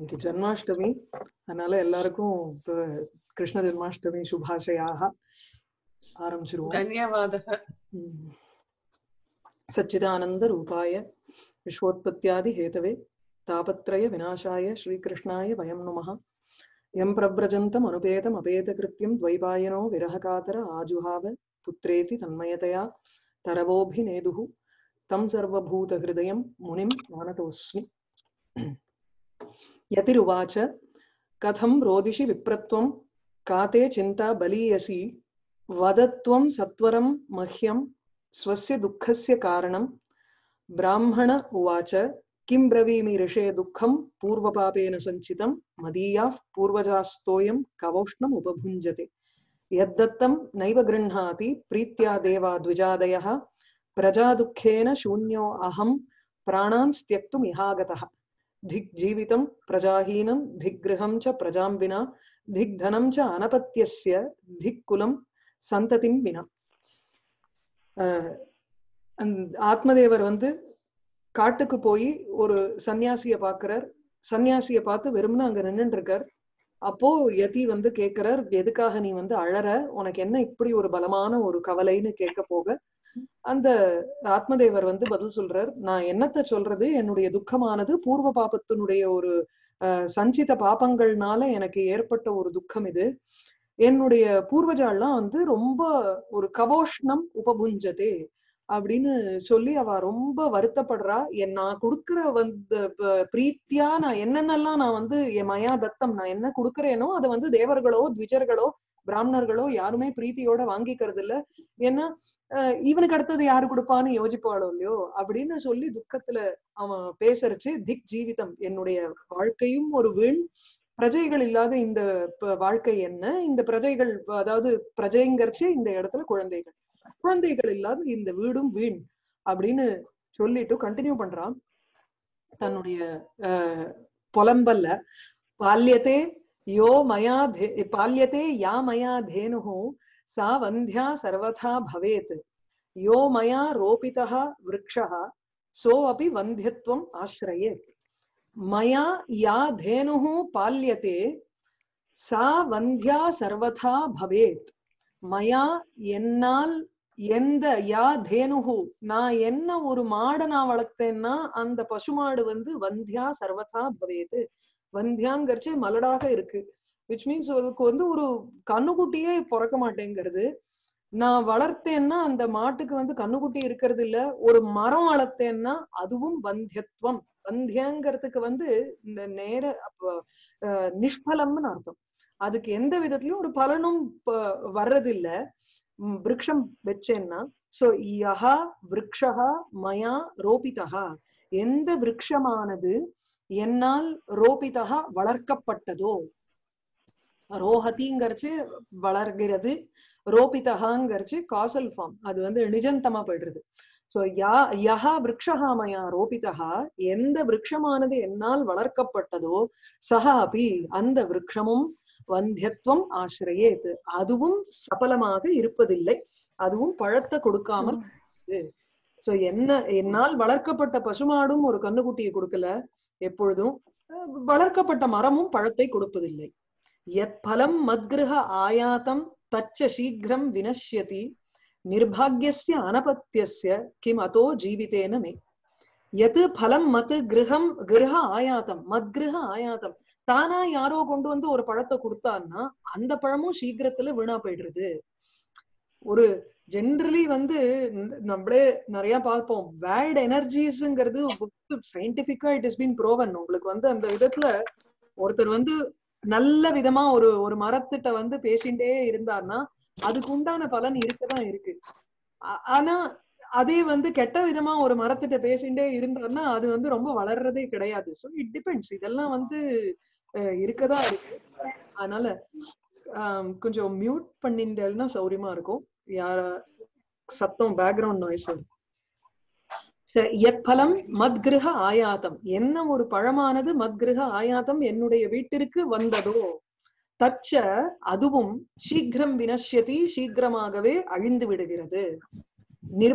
இன்னைக்கு ஜன்மாஷ்டமி அதனால எல்லாருக்கும் இப்ப கிருஷ்ண ஜன்மாஷ்டமி சுபாஷயாக ஆரம்பிச்சிருவோம் धन्यवादः ம். सच्चिदानंद रूपाय विश्वोत्पत्त्यादि हेतवे तापत्रय विनाशाय श्रीकृष्णाय वयं नुमः यं प्रव्रजन्तम् अनुपेतम् अपेतकृत्यं द्वैपायनो विरहकातर आजुहाव पुत्रेति तन्मयतया तरवोऽभिनेदुः तं सर्वभूतहृदयं मुनिं मानतोऽस्मि यतिरुवाच कथं रोदिषि विप्रत्वं का ते चिन्ता बलीयसी वदत्वं सत्वरं मह्यं स्वस्य दुःखस्य कारणं ब्राह्मण उवाच किं ब्रवीमि ऋषे दुःखं पूर्वपापेन सञ्चितं मदीयाः पूर्वजास्तोऽयं कवोष्णम् उपभुञ्जते यद्दत्तं नैव गृह्णाति प्रीत्या देवा द्विजादयः प्रजादुःखेन शून्यो अहं प्राणान् त्यक्तुम् इहागतः धिग्जीवितं प्रजाहीनं धिग्गृहं च प्रजां विना धिग्धनं च अनपत्यस्य धिक्कुलं சந்ததிம் வினா ஆஹ் அந்த ஆத்மதேவர் வந்து காட்டுக்கு போய் ஒரு சன்னியாசிய பாக்குறார் சன்னியாசிய பார்த்து வெறும்னு அங்க நின்னுட்டு இருக்கார் அப்போ யதி வந்து கேக்குறார் எதுக்காக நீ வந்து அழற உனக்கு என்ன இப்படி ஒரு பலமான ஒரு கவலைன்னு கேட்க போக அந்த ஆத்மதேவர் வந்து பதில் சொல்றார் நான் என்னத்த சொல்றது என்னுடைய துக்கமானது பூர்வ பாபத்தினுடைய ஒரு அஹ், சஞ்சித பாபங்கள்னால எனக்கு ஏற்பட்ட ஒரு துக்கம் இது என்னுடைய பூர்வஜாலாம் வந்து ரொம்ப ஒரு கவோஷ்ணம் உபபுஞ்சதே அப்படின்னு சொல்லி அவ ரொம்ப வருத்தப்படுறா என் நான் கொடுக்கிற வந்து ப- பிரீத்தியா நான் என்னென்னலாம் நான் வந்து என் மயா தத்தம் நான் என்ன கொடுக்கறேனோ அதை வந்து தேவர்களோ த்விஜர்களோ பிராமணர்களோ யாருமே பிரீத்தியோட வாங்கிக்கிறது இல்ல ஏன்னா அஹ், இவனுக்கு அடுத்தது யாரு கொடுப்பான்னு யோசிப்பாளோ இல்லையோ அப்படின்னு சொல்லி துக்கத்துல அவன் பேசரிச்சு திக் ஜீவிதம் என்னுடைய வாழ்க்கையும் ஒரு வீண் பிரஜைகள் இல்லாத இந்த ப- வாழ்க்கை என்ன இந்த பிரஜைகள் அதாவது பிரஜைங்கிறச்சு இந்த இடத்துல குழந்தைகள் குழந்தைகள் இல்லாத இந்த வீடும் வீண் அப்படின்னு சொல்லிட்டு கண்டினியூ பண்றான் தன்னுடைய அஹ், புலம்பல்ல பால்யத்தே யோ மயா தே பால்யத்தே யா மயா தேனுஹு சா வந்தியா சர்வதா பவேத் யோ மயா ரோபிதः விருக்ஷः சோ அபி வந்தியத்வம் ஆசிரயேத் மயா யா தேனுः பால்யத்தே சா வந்தியா சர்வதா பவேத் மயா என்னால் எந்த யா தேனுஹு நான் என்ன ஒரு மாடை நான் வளர்த்தேன்னா அந்த பசுமாடு வந்து வந்தியா சர்வதா பவேத் வந்தியாங்கிறச்சு மலடாக இருக்கு விச் மீன்ஸ் அதுக்கு வந்து ஒரு கண்ணுக்குட்டியே பிறக்க மாட்டேங்கிறது நான் வளர்த்தேன்னா அந்த மாட்டுக்கு வந்து கண்ணுக்குட்டி இருக்கிறது இல்ல ஒரு மரம் வளர்த்தேன்னா அதுவும் வந்தியத்துவம் வந்தியங்கிறதுக்கு வந்து இந்த நேர அப்ப, அஹ், நிஷ்பலம்னு அர்த்தம் அதுக்கு எந்த விதத்திலயும் ஒரு பலனும் ப- வர்றதில்ல ம், விருட்சம் வச்சேன்னா சோ யஹா விருக்ஷா மயா ரோபிதா எந்த விருட்சமானது என்னால் ரோபிதா வளர்க்கப்பட்டதோ ரோஹதிங்கிறச்சு வளர்கிறது ரோபிதகாங்கிறச்சு காசல் ஃபார்ம் அது வந்து நிஜந்தமா போயிடுறது சோ யா யஹா விருக்ஷா மயா ரோபிதா எந்த விருட்சமானது என்னால் வளர்க்கப்பட்டதோ சஹா அபி அந்த விருட்சமும் வந்தியத்துவம் ஆசிரியேத் அதுவும் சபலமாக இருப்பதில்லை அதுவும் பழத்தை கொடுக்காமல் சோ என்ன என்னால் வளர்க்கப்பட்ட பசுமாடும் ஒரு கண்ணுக்குட்டியை கொடுக்கல எப்பொழுதும் அஹ், வளர்க்கப்பட்ட மரமும் பழத்தை கொடுப்பதில்லை யத் பலம் மத்கிருஹ ஆயாத்தம் தச்ச சீக்கிரம் வினஷ்யதி நிர்பாகியஸ்ய அனபத்தியஸ்ய கிம் அதோ ஜீவிதேன மே எது பலம் மத் கிரகம் கிரக ஆயாத்தம் மத்கிருஹ ஆயாத்தம் தானா யாரோ கொண்டு வந்து ஒரு பழத்தை கொடுத்தான்னா அந்த பழமும் சீக்கிரத்துல வீணா போயிடுறது ஒரு ஜென்ரலி வந்து ந- நம்மளே நிறைய பார்ப்போம் பேட் எனர்ஜிஸ்ங்கிறது சயின்டிபிக்கா இட் இஸ் பீன் ப்ரோவன் உங்களுக்கு வந்து அந்த விதத்துல ஒருத்தர் வந்து நல்ல விதமா ஒரு ஒரு மரத்திட்ட வந்து பேசிட்டே இருந்தார்னா அதுக்கு உண்டான பலன் இருக்கதான் இருக்கு ஆ- ஆனா அதே வந்து கெட்ட விதமா ஒரு மரத்திட்ட பேசிட்டே இருந்தார்னா அது வந்து ரொம்ப வளர்றதே கிடையாது ஸோ இட் டிபெண்ட்ஸ் இதெல்லாம் வந்து அஹ், இருக்கதா இருக்கு அதனால ஆம், கொஞ்சம் மியூட் பண்ணிட்டேன்னா சௌரியமா இருக்கும் யார சத்தம் பேக்ரவுண்ட் நாய்ஸ் யத் பலம் மத்கிருஹ ஆயாத்தம் என்ன ஒரு பழமானது மத்கிருஹ ஆயாத்தம் என்னுடைய வீட்டிற்கு வந்ததோ தச்ச அதுவும் சீக்கிரம் வினஷ்யதி சீக்கிரமாகவே அழிந்து விடுகிறது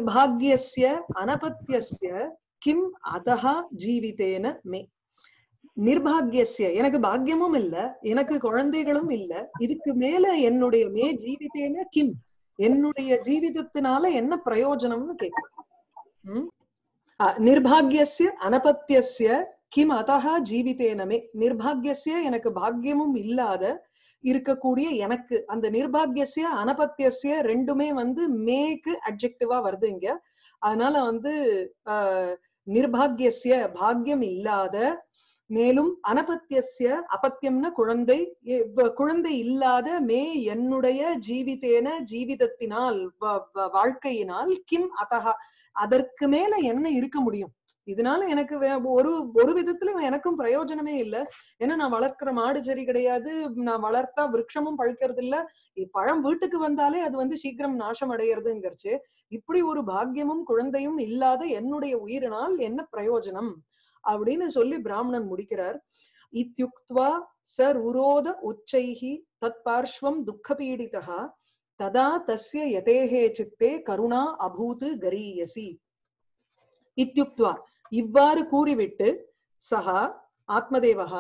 நிர்பாகியஸ்ய அனபத்தியஸ்ய கிம் அதஹா ஜீவிதேன மே நிர்பாகியஸ்ய எனக்கு பாக்கியமும் இல்ல எனக்கு குழந்தைகளும் இல்ல இதுக்கு மேல என்னுடைய மே ஜீவிதேன கிம் என்னுடைய ஜீவிதத்தினால என்ன பிரயோஜனம்னு கேட்கிறேன் நிர்பாகியஸ்ய அனபத்தியஸ்ய கிம் அதஹா ஜீவிதேனமே நிர்பாகியஸ்ய எனக்கு பாக்கியமும் இல்லாத இருக்கக்கூடிய எனக்கு அந்த நிர்பாகியஸ்ய அனபத்தியஸ்ய ரெண்டுமே வந்து மேக்கு அப்ஜெக்டிவா வருது இங்க அதனால வந்து ஆஹ் நிர்பாகியஸ்ய பாக்கியம் இல்லாத மேலும் அனபத்தியஸ்ய அபத்தியம்னா குழந்தை குழந்தை இல்லாத மே என்னுடைய ஜீவிதேன ஜீவிதத்தினால் வாழ்க்கையினால் கிம் அதகா அதற்கு மேல என்ன இருக்க முடியும் இதனால எனக்கு ஒரு ஒரு விதத்துல எனக்கும் பிரயோஜனமே இல்லை ஏன்னா நான் வளர்க்கிற மாடு சரி கிடையாது நான் வளர்த்தா விருட்சமும் பழுக்கிறது இல்ல பழம் வீட்டுக்கு வந்தாலே அது வந்து சீக்கிரம் நாசம் அடையிறதுங்கிறச்சு இப்படி ஒரு பாக்கியமும் குழந்தையும் இல்லாத என்னுடைய உயிரினால் என்ன பிரயோஜனம் அப்படின்னு சொல்லி பிராமணன் முடிக்கிறார் இத்தியுக்த்வா சர் உரோத உச்சைஹி தத் பார்ஷ்வம் துக்கபீடிதா ததா தஸ்ய யதேஹே சித்தே கருணா அபூத் கரீயசி இத்தியுக்த்வா இவ்வாறு கூறிவிட்டு சஹா ஆத்மதேவகா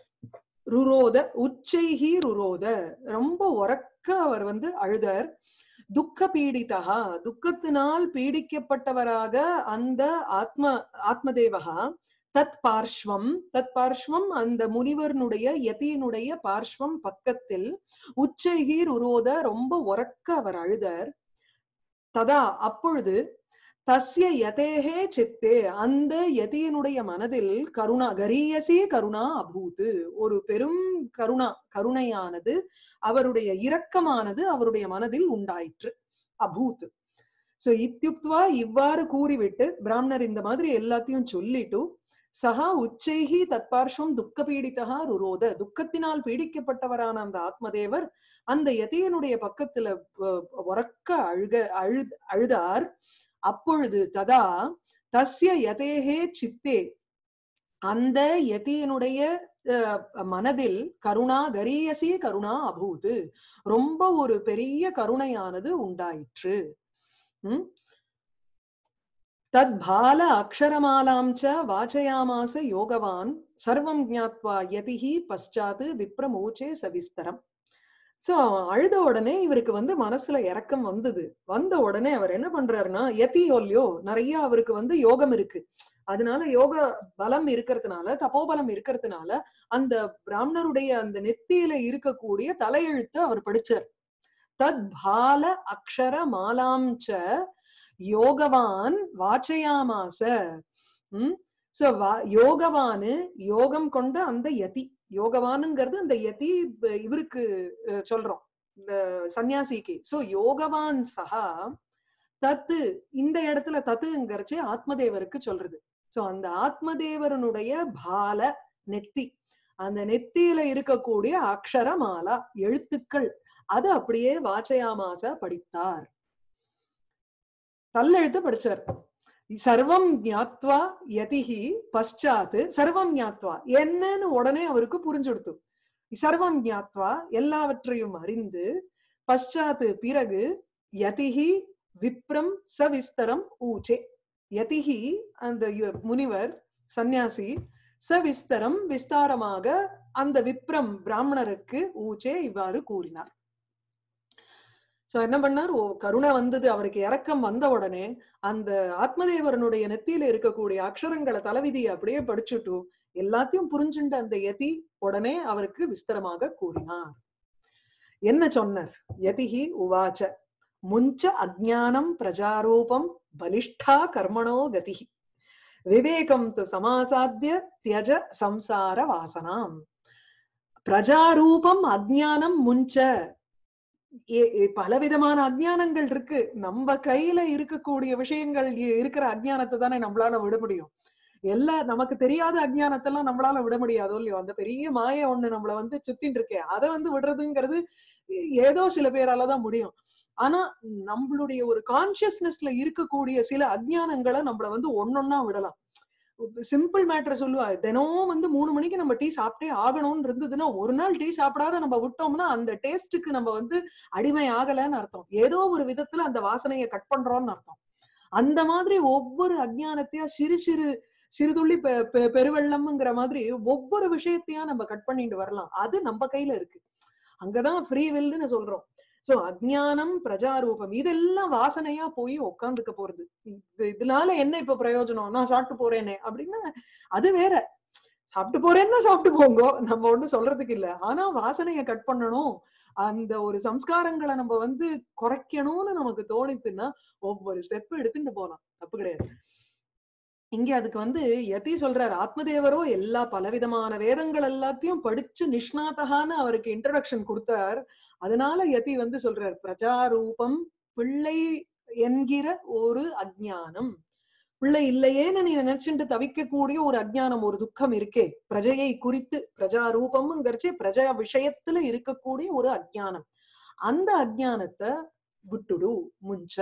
ருரோத உச்சைஹி ருரோத ரொம்ப உறக்க அவர் வந்து அழுதர் துக்க பீடிதா துக்கத்தினால் பீடிக்கப்பட்டவராக அந்த ஆத்ம ஆத்மதேவகா தத் பார்ஷ்வம் தத் பார்ஷ்வம் அந்த முனிவர்னுடைய யதியினுடைய பார்ஷ்வம் பக்கத்தில் உச்சைகீர் உரோத ரொம்ப உறக்க அவர் அழுதர் ததா அப்பொழுது தஸ்ய யதேகே சித்தே அந்த யதியினுடைய மனதில் கருணா கரியசி கருணா அபூத்து ஒரு பெரும் கருணா கருணையானது அவருடைய இரக்கமானது அவருடைய மனதில் உண்டாயிற்று அபூத் சோ இத்தியுக்துவா இவ்வாறு கூறிவிட்டு பிராமணர் இந்த மாதிரி எல்லாத்தையும் சொல்லிட்டு சகா உச்சைகி தற்பார்ஷம் துக்க பீடித்தகா ருரோத துக்கத்தினால் பீடிக்கப்பட்டவரான அந்த ஆத்மதேவர் அந்த யதியனுடைய பக்கத்துல உறக்க அழுக அழு அழுதார் அப்பொழுது ததா தஸ்ய யதேகே சித்தே அந்த யதியினுடைய மனதில் கருணா கரியசி கருணா அபூது ரொம்ப ஒரு பெரிய கருணையானது உண்டாயிற்று உம் தத் பால அக்ஷரமாலாம் ச வாச்சயாமாச யோகவான் சர்வம் ஜாத்வா யதிஹி பశ్చాத் விப்ரமூச்சே சவிஸ்தரம் சோ அழுத உடனே இவருக்கு வந்து மனசுல இறக்கம் வந்தது வந்த உடனே அவர் என்ன பண்றாருன்னா யதி ஒல்லியோ நிறைய அவருக்கு வந்து யோகம் இருக்கு அதனால யோக பலம் இருக்கிறதுனால தபோபலம் இருக்கிறதுனால அந்த பிராமணருடைய அந்த நெத்தியில இருக்கக்கூடிய தலையெழுத்து அவர் படிச்சார் தத் பால அக்ஷர மாலாம் ச யோகவான் வாச்சயாமாச உம் சோ யோகவானு யோகம் கொண்ட அந்த யதி யோகவானுங்கிறது அந்த யதி இவருக்கு சொல்றோம் இந்த சன்னியாசிக்கு சோ யோகவான் சகா தத்து இந்த இடத்துல தத்துங்கிறச்சு ஆத்மதேவருக்கு சொல்றது சோ அந்த ஆத்மதேவரனுடைய பால நெத்தி அந்த நெத்தியில இருக்கக்கூடிய அக்ஷர மாலா எழுத்துக்கள் அது அப்படியே வாச்சயாமாச படித்தார் தல்லெழுத்து படிச்சார் சர்வம் ஞாத்வா யதிஹி பశ్చాத் சர்வம் ஞாத்வா என்னன்னு உடனே அவருக்கு புரிஞ்சுடுத்து சர்வம் ஞாத்வா எல்லாவற்றையும் அறிந்து பశ్చాத் பிறகு யதிஹி விப்ரம் சவிஸ்தரம் ஊச்சே யதிஹி அந்த முனிவர் சந்நியாசி சவிஸ்தரம் விஸ்தாரமாக அந்த விப்ரம் பிராமணருக்கு ஊச்சே இவ்வாறு கூறினார் சோ என்ன பண்ணார் ஓ கருணை வந்தது அவருக்கு இறக்கம் வந்த உடனே அந்த ஆத்மதேவரனுடைய நெத்தியில இருக்கக்கூடிய அக்ஷரங்களை தலைவிதியை அப்படியே படிச்சுட்டு எல்லாத்தையும் புரிஞ்சுண்ட அந்த யதி உடனே அவருக்கு விஸ்தரமாக கூறினார் என்ன சொன்னார் யதிஹி உவாச்ச முஞ்ச அஜானம் பிரஜாரூபம் பலிஷ்டா கர்மணோ கதிஹி விவேகம் து சமாசாத்திய தியஜ சம்சார வாசனாம் பிரஜாரூபம் அஜானம் முஞ்ச பலவிதமான அஜானங்கள் இருக்கு நம்ம கையில இருக்கக்கூடிய விஷயங்கள் இருக்கிற அஜானத்தை தானே நம்மளால விட முடியும் எல்லா நமக்கு தெரியாத அஜானத்தெல்லாம் நம்மளால விட முடியாதோ இல்லையோ அந்த பெரிய மாய ஒண்ணு நம்மள வந்து சுத்தின்னு இருக்கே அதை வந்து விடுறதுங்கிறது ஏதோ சில பேராலதான் முடியும் ஆனா நம்மளுடைய ஒரு கான்சியஸ்னஸ்ல இருக்கக்கூடிய சில அஜானங்களை நம்மள வந்து ஒன்னொன்னா விடலாம் சிம்பிள் மேட்டர் சொல்லுவா தினம் வந்து மூணு மணிக்கு நம்ம டீ சாப்பிட்டே ஆகணும்னு இருந்ததுன்னா ஒரு நாள் டீ சாப்பிடாத நம்ம விட்டோம்னா அந்த டேஸ்ட்டுக்கு நம்ம வந்து அடிமை ஆகலைன்னு அர்த்தம் ஏதோ ஒரு விதத்துல அந்த வாசனையை கட் பண்றோம்னு அர்த்தம் அந்த மாதிரி ஒவ்வொரு அஜ்ஞானத்தையா சிறு சிறு சிறுதுள்ளி பெ- பெ- பெருவெள்ளம்ங்கிற மாதிரி ஒவ்வொரு விஷயத்தையும் நம்ம கட் பண்ணிட்டு வரலாம் அது நம்ம கையில இருக்கு அங்கதான் ஃப்ரீ வில்லுன்னு சொல்றோம் சோ அஜ்ஞானம் பிரஜாரூபம் இதெல்லாம் வாசனையா போய் உட்காந்துக்க போறது இது- இதனால என்ன இப்ப பிரயோஜனம் நான் சாப்பிட்டு போறேனே அப்படின்னா அது வேற சாப்பிட்டு போறேன்னா சாப்பிட்டு போங்க நம்ம ஒண்ணும் சொல்றதுக்கு இல்ல ஆனா வாசனைய கட் பண்ணணும் அந்த ஒரு சம்ஸ்காரங்களை நம்ம வந்து குறைக்கணும்னு நமக்கு தோணித்துன்னா ஒவ்வொரு ஸ்டெப் எடுத்துட்டு போலாம் தப்பு கிடையாது இங்க அதுக்கு வந்து யதி சொல்றாரு ஆத்மதேவரோ எல்லா பலவிதமான வேதங்கள் எல்லாத்தையும் படிச்சு நிஷ்ணாதகான்னு அவருக்கு இன்ட்ரடக்ஷன் கொடுத்தார் அதனால யதி வந்து சொல்றார் பிரஜாரூபம் பிள்ளை என்கிற ஒரு அஜ்ஞானம் பிள்ளை இல்லையேன்னு நீ நினைச்சுட்டு தவிக்கக்கூடிய ஒரு அஜ்ஞானம் ஒரு துக்கம் இருக்கே பிரஜையை குறித்து பிரஜாரூபம்ங்கிறச்சே பிரஜா விஷயத்துல இருக்கக்கூடிய ஒரு அஜ்ஞானம் அந்த அஜ்ஞானத்தை விட்டுடு முஞ்ச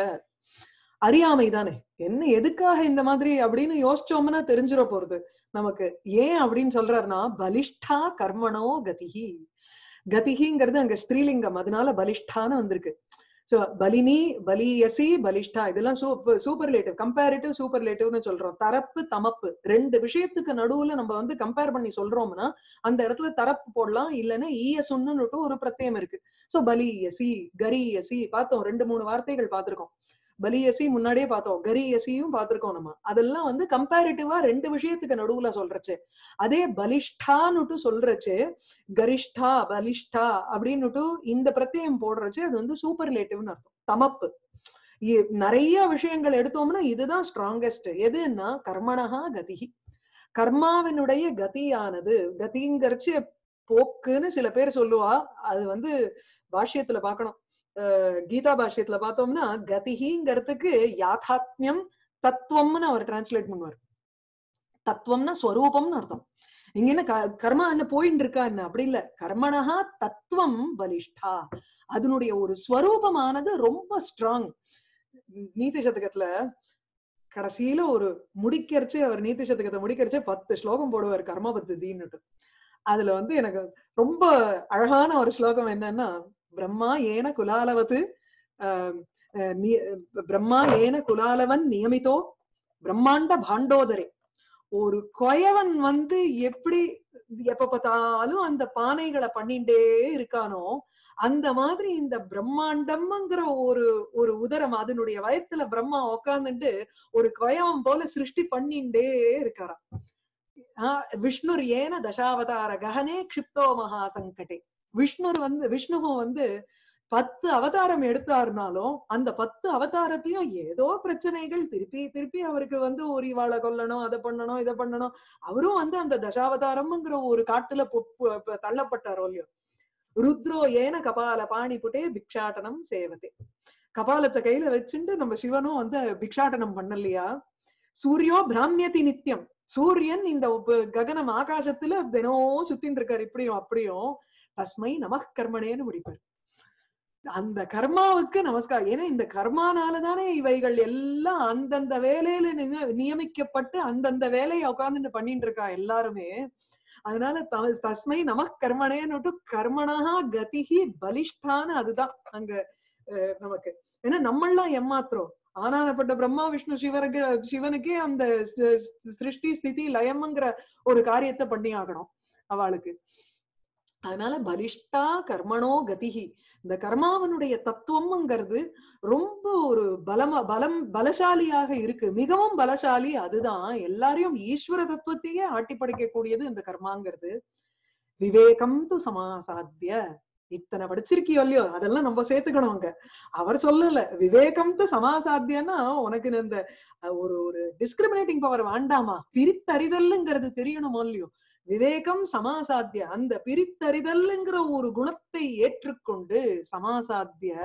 அறியாமை தானே என்ன எதுக்காக இந்த மாதிரி அப்படின்னு யோசிச்சோம்னா தெரிஞ்சிட போறது நமக்கு ஏன் அப்படின்னு சொல்றாருன்னா பலிஷ்டா கர்மணோ கதிகி கதிகிங்கிறது அங்க ஸ்திரீலிங்கம் அதனால பலிஷ்டான்னு வந்திருக்கு சோ பலினி பலியசி பலிஷ்டா இதெல்லாம் சூப்பர்லேட்டிவ் கம்பேரிட்டிவ் சூப்பர்லேட்டிவ்னு சொல்றோம் தரப்பு தமப்பு ரெண்டு விஷயத்துக்கு நடுவுல நம்ம வந்து கம்பேர் பண்ணி சொல்றோம்னா அந்த இடத்துல தரப்பு போடலாம் இல்லைன்னா ஈயசுன்னுட்டு ஒரு பிரத்யம் இருக்கு சோ பலியசி கரியசி பார்த்தோம் ரெண்டு மூணு வார்த்தைகள் பார்த்திருக்கோம் பலியசி முன்னாடியே பார்த்தோம் கரியசியும் பார்த்திருக்கோம் நம்ம அதெல்லாம் வந்து கம்பேரிட்டிவா ரெண்டு விஷயத்துக்கு நடுவுல சொல்றச்சு அதே பலிஷ்டான்னுட்டு சொல்றச்சு கரிஷ்டா பலிஷ்டா அப்படின்னுட்டு இந்த பிரத்யம் போடுறச்சு அது வந்து சூப்பர்லேட்டிவ்னு அர்த்தம் தமப்பு இ- நிறைய விஷயங்கள் எடுத்தோம்னா இதுதான் ஸ்ட்ராங்கஸ்ட் எதுன்னா கர்மணஹா கதிகி கர்மாவினுடைய கதியானது கதிங்கிறச்சு போக்குன்னு சில பேர் சொல்லுவா அது வந்து பாஷ்யத்துல பார்க்கணும் அஹ் கீதா பாஷ்யத்துல பார்த்தோம்னா கதிகிங்கிறதுக்கு யாதாத்மியம் தத்துவம்னு அவர் டிரான்ஸ்லேட் பண்ணுவார் தத்துவம்னா ஸ்வரூபம்னு அர்த்தம் இங்க என்ன க- கர்மா என்ன போயின்னு இருக்கா என்ன அப்படி இல்ல கர்மணஹா தத்துவம் பலிஷ்டா அதனுடைய ஒரு ஸ்வரூபமானது ரொம்ப ஸ்ட்ராங் நீதி சதகத்துல கடைசியில ஒரு முடிக்கிறச்சு அவர் நீதி சதகத்தை முடிக்கிறச்சே பத்து ஸ்லோகம் போடுவார் கர்ம பத்ததின்னுட்டு அதுல வந்து எனக்கு ரொம்ப அழகான ஒரு ஸ்லோகம் என்னன்னா பிரம்மா ஏன குலாலவத்து ஆஹ் அஹ் நி- பிரம்மா ஏன குலாலவன் நியமித்தோ பிரம்மாண்ட பாண்டோதரே ஒரு கொயவன் வந்து எப்படி எப்ப பார்த்தாலும் அந்த பானைகளை பண்ணிண்டே இருக்கானோ அந்த மாதிரி இந்த பிரம்மாண்டம்ங்கிற ஒரு ஒரு உதரம் அதனுடைய வயத்துல பிரம்மா உக்காந்துட்டு ஒரு கொயவன் போல சிருஷ்டி பண்ணிண்டே இருக்காராம் ஆஹ் விஷ்ணுர் ஏன தசாவதார ககனே க்ஷிப்தோ மகா சங்கடே விஷ்ணுர் வந்து விஷ்ணுவும் வந்து பத்து அவதாரம் எடுத்தாருனாலும் அந்த பத்து அவதாரத்தையும் ஏதோ பிரச்சனைகள் திருப்பி திருப்பி அவருக்கு வந்து ஒரு இவாளை கொல்லணும் அதை பண்ணணும் இதை பண்ணணும் அவரும் வந்து அந்த தசாவதாரம்ங்கிற ஒரு காட்டுல பொ- பொ- பொ- தள்ளப்பட்டாரோ இல்லையோ ருத்ரோ ஏன கபால பாணி புட்டே பிக்ஷாட்டனம் சேவதே கபாலத்தை கையில வச்சுட்டு நம்ம சிவனும் வந்து பிக்ஷாட்டனம் பண்ணலையா சூரியோ பிராமியதி நித்தியம் சூரியன் இந்த உப்ப- ககனம் ஆகாசத்துல தினம் சுத்தின்னு இருக்காரு இப்படியும் அப்படியும் தஸ்மை நமக் கர்மனேன்னு முடிப்பார் அந்த கர்மாவுக்கு நமஸ்காரம் ஏன்னா இந்த கர்மானாலதானே இவைகள் எல்லாம் அந்தந்த வேலையில நிய- நியமிக்கப்பட்டு அந்தந்த வேலையை உட்கார்ந்துட்டு பண்ணிட்டு இருக்கா எல்லாருமே அதனால த- தஸ்மை நமக் கர்மனேன்னுட்டு கர்மணா கதிகி பலிஷ்டான்னு அதுதான் அங்க அஹ், நமக்கு ஏன்னா நம்மளாம் ஏமாத்துறோம் ஆனானப்பட்ட பிரம்மா விஷ்ணு சிவருக்கு சிவனுக்கே அந்த சி- சி- சிருஷ்டி ஸ்திதி லயம்ங்கிற ஒரு காரியத்தை பண்ணி ஆகணும் அவளுக்கு அதனால பலிஷ்டா கர்மணோ கதிகி இந்த கர்மாவனுடைய தத்துவம்ங்கிறது ரொம்ப ஒரு பலமா பலம் பலசாலியாக இருக்கு மிகவும் பலசாலி அதுதான் எல்லாரையும் ஈஸ்வர தத்துவத்தையே ஆட்டி படைக்கக்கூடியது இந்த கர்மாங்கிறது விவேகம் து சமாசாத்திய இத்தனை படிச்சிருக்கியோ இல்லையோ அதெல்லாம் நம்ம சேர்த்துக்கணும் அங்க அவர் சொல்லல விவேகம் து சமாசாத்தியன்னா உனக்கு இந்த அஹ், ஒரு ஒரு டிஸ்கிரிமினேட்டிங் பவர் வேண்டாமா பிரித்தறிதல்ங்கிறது தெரியணுமோ இல்லையோ விவேகம் சமாசாத்திய அந்த பிரித்தறிதல்ங்கிற ஒரு குணத்தை ஏற்றுக்கொண்டு சமாசாத்திய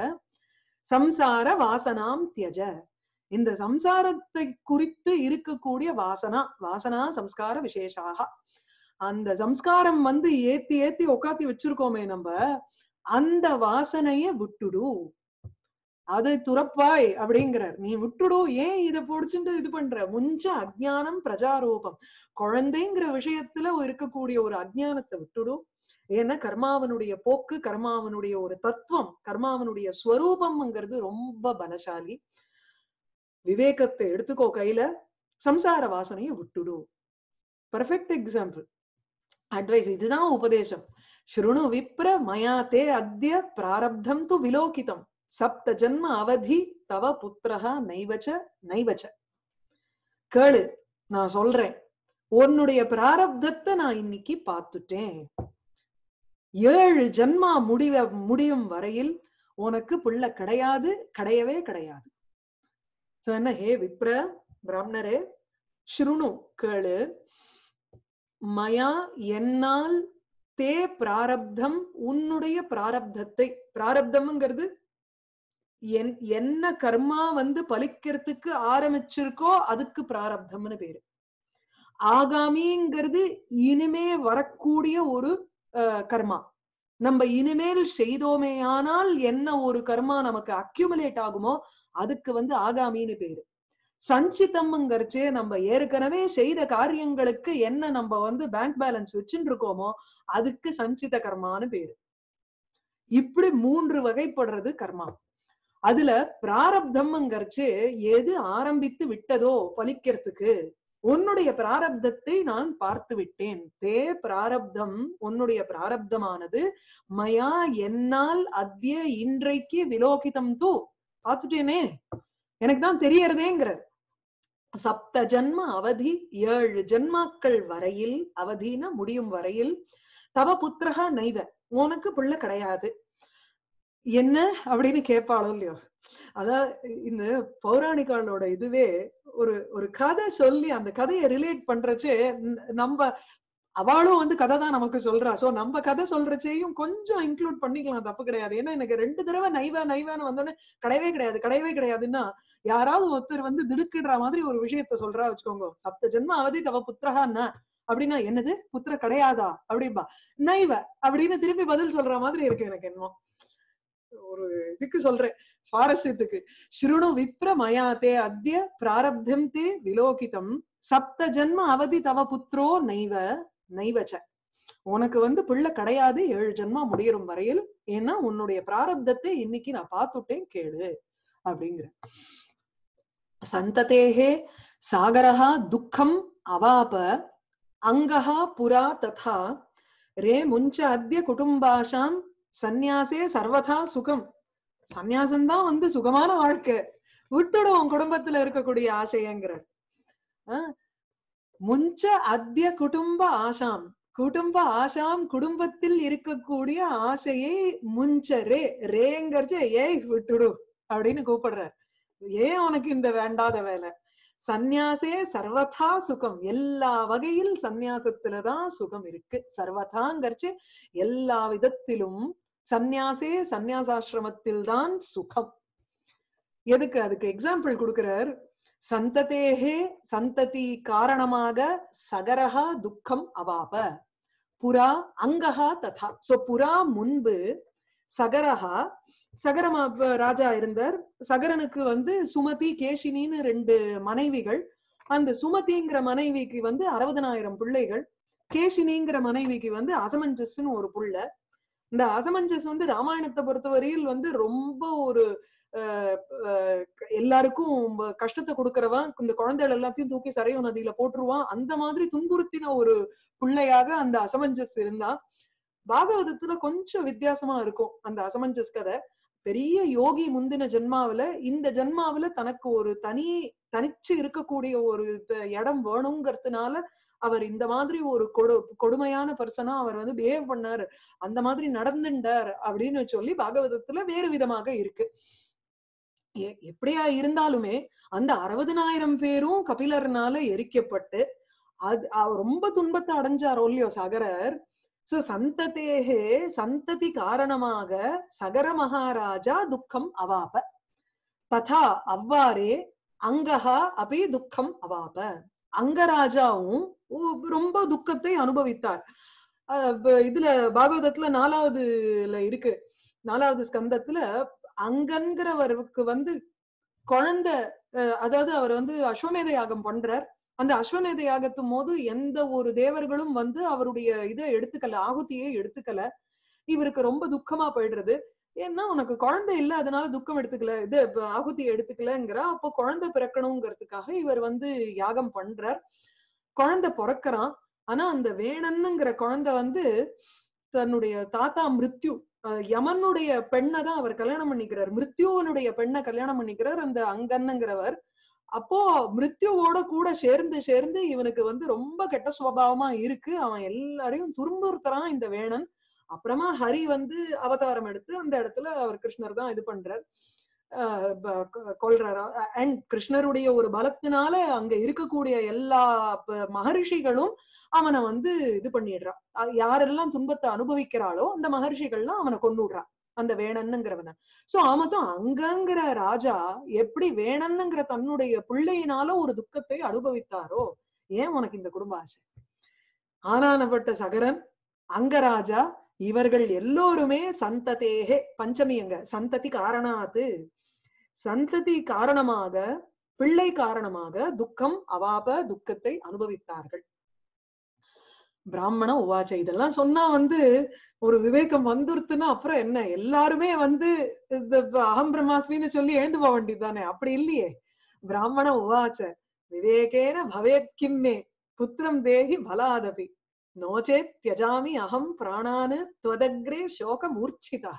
சம்சார வாசனாம் தியஜ இந்த சம்சாரத்தை குறித்து இருக்கக்கூடிய வாசனா வாசனா சம்ஸ்கார விசேஷாக அந்த சம்ஸ்காரம் வந்து ஏத்தி ஏத்தி உக்காத்தி வச்சிருக்கோமே நம்ம அந்த வாசனைய விட்டுடு அதை துறப்பாய் அப்படிங்கிறார் நீ விட்டுடு ஏன் இத பொடிச்சுட்டு இது பண்ற முஞ்ச அஜ்ஞானம் பிரஜாரூபம் குழந்தைங்கிற விஷயத்துல இருக்கக்கூடிய ஒரு அஜ்ஞானத்தை விட்டுடு ஏன்னா கர்மாவனுடைய போக்கு கர்மாவனுடைய ஒரு தத்துவம் கர்மாவனுடைய ஸ்வரூபம்ங்கிறது ரொம்ப பலசாலி விவேகத்தை எடுத்துக்கோ கையில சம்சார வாசனையை விட்டுடு பர்ஃபெக்ட் எக்ஸாம்பிள் அட்வைஸ் இதுதான் உபதேசம் ஸ்ருணு விப்ர மயா தே அத்ய பிராரப்தம் து விலோகிதம் சப்த ஜன்ம அவதி தவ புத்திரஹா நைவச்ச நைவச்ச கேளு நான் சொல்றேன் உன்னுடைய பிராரப்தத்தை நான் இன்னைக்கு பார்த்துட்டேன் ஏழு ஜன்மா முடிவ முடியும் வரையில் உனக்கு புள்ள கிடையாது கிடையவே கிடையாது சோ என்ன ஹே விப்ர பிராமணரே ஸ்ருணு கேளு மயா என்னால் தே பிராரப்தம் உன்னுடைய பிராரப்தத்தை பிராரப்தம்ங்கிறது என் என்ன கர்மா வந்து பலிக்கிறதுக்கு ஆரம்பிச்சிருக்கோ அதுக்கு பிராரப்தம்னு பேரு ஆகாமிங்கிறது இனிமே வரக்கூடிய ஒரு அஹ், கர்மா நம்ம இனிமேல் செய்தோமேயானால் என்ன ஒரு கர்மா நமக்கு அக்யூமுலேட் ஆகுமோ அதுக்கு வந்து ஆகாமின்னு பேரு சஞ்சிதம்ங்கிறச்சே நம்ம ஏற்கனவே செய்த காரியங்களுக்கு என்ன நம்ம வந்து பேங்க் பேலன்ஸ் வச்சுட்டு இருக்கோமோ அதுக்கு சஞ்சித கர்மான்னு பேரு இப்படி மூன்று வகைப்படுறது கர்மா அதுல பிராரப்தம்ங்கிறச்சு எது ஆரம்பித்து விட்டதோ பலிக்கிறதுக்கு உன்னுடைய பிராரப்தத்தை நான் பார்த்து விட்டேன் தே பிராரப்தம் உன்னுடைய பிராரப்தமானது மயா என்னால் அத்திய இன்றைக்கு விலோகிதம் தூ பார்த்துட்டேனே எனக்கு தான் தெரியறதேங்கிற சப்த ஜன்ம அவதி ஏழு ஜன்மாக்கள் வரையில் அவதினா முடியும் வரையில் தவ புத்திரகா நைவ உனக்கு பிள்ளை கிடையாது என்ன அப்படின்னு கேட்பாளோ இல்லையோ அதான் இந்த பௌராணிகாலோட இதுவே ஒரு ஒரு கதை சொல்லி அந்த கதையை ரிலேட் பண்றச்சே ந- நம்ம அவளும் வந்து கதை தான் நமக்கு சொல்றா சோ நம்ம கதை சொல்றச்சேயும் கொஞ்சம் இன்க்ளூட் பண்ணிக்கலாம் தப்பு கிடையாது ஏன்னா எனக்கு ரெண்டு தடவை நைவா நைவான்னு வந்தோடனே கிடையவே கிடையாது கிடையவே கிடையாதுன்னா யாராவது ஒருத்தர் வந்து திடுக்கிடுற மாதிரி ஒரு விஷயத்த சொல்றா வச்சுக்கோங்க சப்த ஜென்ம அவதி தவ புத்திரகான்னா அப்படின்னா என்னது புத்திர கிடையாதா அப்படின்பா நைவ அப்படின்னு திருப்பி பதில் சொல்ற மாதிரி இருக்கு எனக்கு என்னமோ ஒரு இதுக்கு சொல்றேன் சுவாரஸ்யத்துக்கு ஸ்ருணு விப்ர மயாத்தே அத்ய பிராரப்தம் தே விலோகிதம் சப்த ஜன்ம அவதி தவ புத்ரோ நைவ நைவச்ச உனக்கு வந்து பிள்ளை கிடையாது ஏழு ஜென்மா முடியறும் வரையில் ஏன்னா உன்னுடைய பிராரப்தத்தை இன்னைக்கு நான் பார்த்துட்டேன் கேளு அப்படிங்கிற சந்ததேகே சாகரஹா துக்கம் அவாப அங்கஹா புரா ததா ரே முஞ்ச அத்ய குடும்பாஷாம் சந்நியாசே சர்வதா சுகம் சந்நியாசம்தான் வந்து சுகமான வாழ்க்கை விட்டுடும் உன் குடும்பத்துல இருக்கக்கூடிய ஆசைங்கிற முஞ்ச அத்ய குடும்ப ஆசாம் குடும்ப ஆசாம் குடும்பத்தில் இருக்கக்கூடிய ஆசையை முஞ்ச ரே ரேங்கர்ச்ச ஏய் விட்டுடு அப்படின்னு கூப்பிடுறார் ஏன் உனக்கு இந்த வேண்டாத வேலை சந்நியாசே சர்வதா சுகம் எல்லா வகையில் சந்நியாசத்துலதான் சுகம் இருக்கு சர்வதாங்கிறச்சு எல்லா விதத்திலும் சந்நியாசே சந்நியாசாசிரமத்தில் தான் சுகம் எதுக்கு அதுக்கு எக்ஸாம்பிள் கொடுக்கிறார் சந்ததேகே சந்ததி காரணமாக சகரஹா துக்கம் அவாப புறா அங்கஹா ததா சோ புறா முன்பு சகரஹா சகரமா ராஜா இருந்தார் சகரனுக்கு வந்து சுமதி கேஷினின்னு ரெண்டு மனைவிகள் அந்த சுமதிங்கிற மனைவிக்கு வந்து அறுபதனாயிரம் பிள்ளைகள் கேஷினிங்கிற மனைவிக்கு வந்து அசமஞ்சஸ்ன்னு ஒரு புள்ள இந்த அசமஞ்சஸ் வந்து ராமாயணத்தை பொறுத்தவரையில் வந்து ரொம்ப ஒரு எல்லாருக்கும் கஷ்டத்தை கொடுக்கறவன் இந்த குழந்தைகள் எல்லாத்தையும் தூக்கி சரையு நதியில போட்டுருவான் அந்த மாதிரி துன்புறுத்தின ஒரு பிள்ளையாக அந்த அசமஞ்சஸ் இருந்தா பாகவதத்துல கொஞ்சம் வித்தியாசமா இருக்கும் அந்த அசமஞ்சஸ் கதை பெரிய யோகி முந்தின ஜென்மாவில இந்த ஜென்மாவில தனக்கு ஒரு தனி தனிச்சு இருக்கக்கூடிய ஒரு இடம் வேணுங்கிறதுனால அவர் இந்த மாதிரி ஒரு கொடு கொடுமையான பர்சனா அவர் வந்து பிஹேவ் பண்ணாரு அந்த மாதிரி நடந்துட்டார் அப்படின்னு சொல்லி பாகவதத்துல வேறு விதமாக இருக்கு எப்படியா இருந்தாலுமே அந்த அறுபதனாயிரம் பேரும் கபிலர்னால எரிக்கப்பட்டு அது ரொம்ப துன்பத்தை அடைஞ்சாரோ இல்லையோ சகரர் சோ சந்ததேகே சந்ததி காரணமாக சகர மகாராஜா துக்கம் அவாப ததா அவ்வாறே அங்கஹா அபி துக்கம் அவாப அங்கராஜாவும் ரொம்ப துக்கத்தை அனுபவித்தார் இதுல பாகவதத்துல நாலாவதுல இருக்கு நாலாவது ஸ்கந்தத்துல அங்கன்கிறவருக்கு வந்து குழந்தை அதாவது அவர் வந்து அஸ்வமேத யாகம் பண்றார் அந்த அஸ்வமேத யாகத்தும் போது எந்த ஒரு தேவர்களும் வந்து அவருடைய இதை எடுத்துக்கல ஆகுதியை எடுத்துக்கல இவருக்கு ரொம்ப துக்கமா போயிடுறது ஏன்னா உனக்கு குழந்தை இல்ல அதனால துக்கம் எடுத்துக்கல இது இப்ப ஆகுதி எடுத்துக்கலங்கிற அப்போ குழந்தை பிறக்கணுங்கிறதுக்காக இவர் வந்து யாகம் பண்றார் குழந்தை பிறக்கறான் ஆனா அந்த வேணன்னுங்கிற குழந்தை வந்து தன்னுடைய தாத்தா மிருத்யு அஹ் யமனுடைய பெண்ணை தான் அவர் கல்யாணம் பண்ணிக்கிறார் மிருத்யுவனுடைய பெண்ணை கல்யாணம் பண்ணிக்கிறார் அந்த அங்கன்னுங்கிறவர் அப்போ மிருத்யுவோட கூட சேர்ந்து சேர்ந்து இவனுக்கு வந்து ரொம்ப கெட்ட சுபாவமா இருக்கு அவன் எல்லாரையும் துன்புறுத்துறான் இந்த வேணன் அப்புறமா ஹரி வந்து அவதாரம் எடுத்து அந்த இடத்துல அவர் கிருஷ்ணர் தான் இது பண்றார் ஆஹ் ப- கொ- கொல்றாரு அண்ட் கிருஷ்ணருடைய ஒரு பலத்தினால அங்க இருக்கக்கூடிய எல்லா ப- மகரிஷிகளும் அவனை வந்து இது பண்ணிடுறான் அஹ் யாரெல்லாம் துன்பத்தை அனுபவிக்கிறாளோ அந்த மகர்ஷிகள்லாம் அவனை கொன்னுடுறான் அந்த வேணன்னுங்கிறவன சோ ஆமத்தும் அங்கங்கிற ராஜா எப்படி வேணன்னுங்கிற தன்னுடைய பிள்ளையினால ஒரு துக்கத்தை அனுபவித்தாரோ ஏன் உனக்கு இந்த குடும்ப ஆசை ஆனானப்பட்ட சகரன் அங்கராஜா இவர்கள் எல்லோருமே சந்ததேகே பஞ்சமி அங்க சந்ததி காரணாத்து சந்ததி காரணமாக பிள்ளை காரணமாக துக்கம் அவாப துக்கத்தை அனுபவித்தார்கள் பிராமண உவாச்ச இதெல்லாம் சொன்னா வந்து ஒரு விவேகம் வந்துருத்துன்னா அப்புறம் என்ன எல்லாருமே வந்து இந்த அகம் பிரம்மாஸ்மின்னு சொல்லி எழுந்து போக வேண்டியதுதானே அப்படி இல்லையே பிராமண உவாச்ச விவேகேன பவேத் கிம்மே புத்திரம் தேகி பலாதபி நோச்சேத் தியஜாமி அகம் பிராணானு துவதக்ரே சோக மூர்ச்சிதா